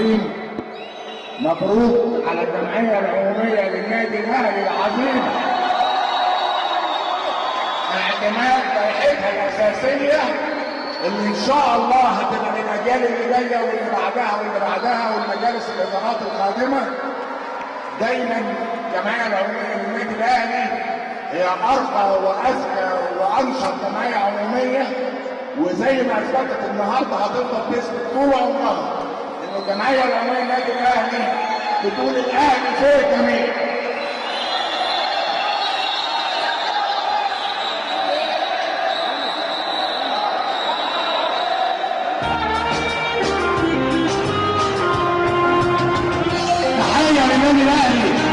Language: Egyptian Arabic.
العظيم مبروك على الجمعية العمومية للنادي الأهلي العظيم اعتماد لائحتها الأساسية اللي إن شاء الله هتبقى للأجيال اللي جاية واللي بعدها واللي بعدها والمجالس الإدارات القادمة دايما الجمعية العمومية للنادي الأهلي هي أرقى وأذكى وأنشط جمعية عمومية وزي ما أثبتت النهارده هتفضل تثبت طول عمرها إن الجمعية العمومية للنادي الأهلي بتقول الأهلي فوق الجميع تحية للنادي الأهلي